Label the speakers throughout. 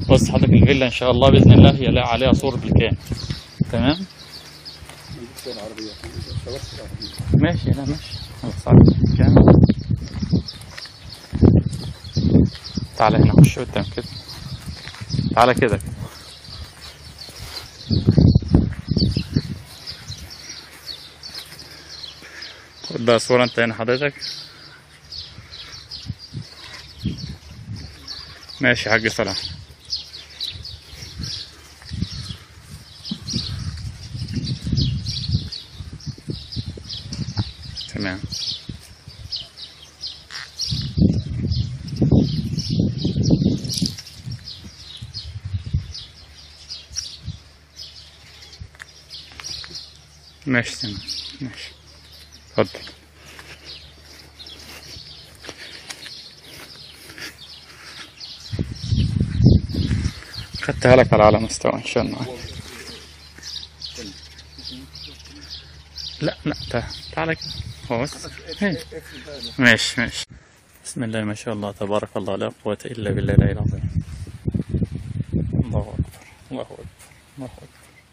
Speaker 1: بص حضرتك الفيلا ان شاء الله باذن الله هي لاقي عليها سور بالكامل تمام ماشي لا ماشي خلاص عارف بالكامل تعالى هنا خش قدام كده تعالى كده خد بقى صورة انت هنا حضرتك ماشي يا حاج صلاح تمام ماشي تمام ماشي اتفضل خدتها لك على اعلى مستوى ان شاء الله لا لا تعال تعال كده هو بس هي. ماشي ماشي بسم الله ما شاء الله تبارك الله لا قوة إلا بالله العلي العظيم الله أكبر الله أكبر الله أكبر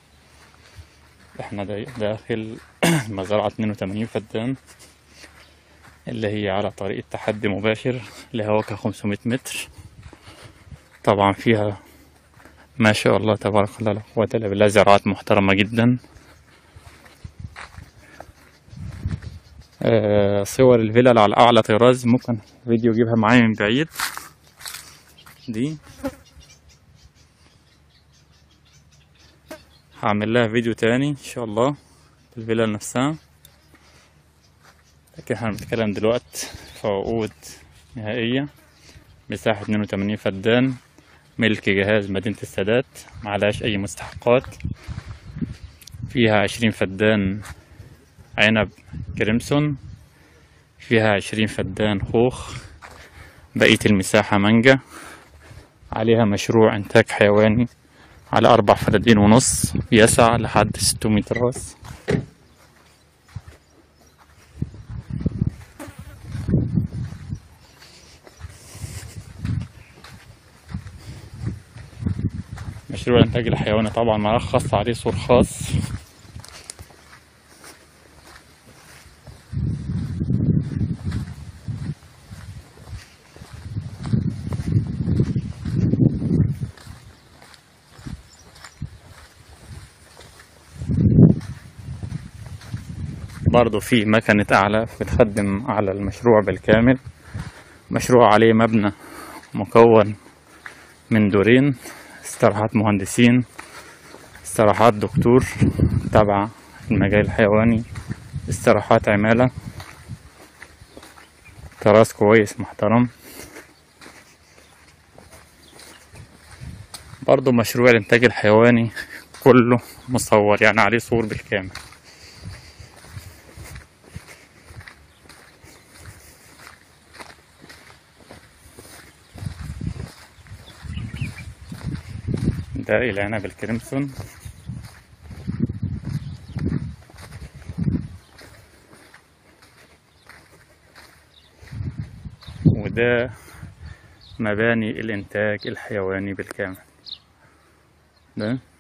Speaker 1: احنا دا- داخل مزرعة 82 فدان اللي هي على طريق التحدي مباشر لهواك 500 متر طبعا فيها ما شاء الله تبارك الله لا قوة إلا بالله زراعات محترمة جدا آه، صور الفلل على أعلى طراز ممكن فيديو يجيبها معايا من بعيد دي هعمل لها فيديو تاني إن شاء الله الفيلا نفسها لكن احنا بنتكلم دلوقتي في عقود نهائية مساحة 82 فدان ملك جهاز مدينة السادات معلهاش أي مستحقات فيها 20 فدان عنب كريمسون فيها عشرين فدان خوخ بقية المساحة مانجا عليها مشروع إنتاج حيواني على أربع فدادين ونص يسع لحد ستمية راس مشروع الإنتاج الحيواني طبعا مرخص عليه سور خاص برضو في مكنة أعلى بتخدم على المشروع بالكامل مشروع عليه مبنى مكون من دورين استراحات مهندسين استراحات دكتور تبع المجال الحيواني استراحات عمالة تراس كويس محترم برضو مشروع الإنتاج الحيواني كله مصور يعني عليه صور بالكامل ده العنب الكريمسون وده مباني الإنتاج الحيواني بالكامل ده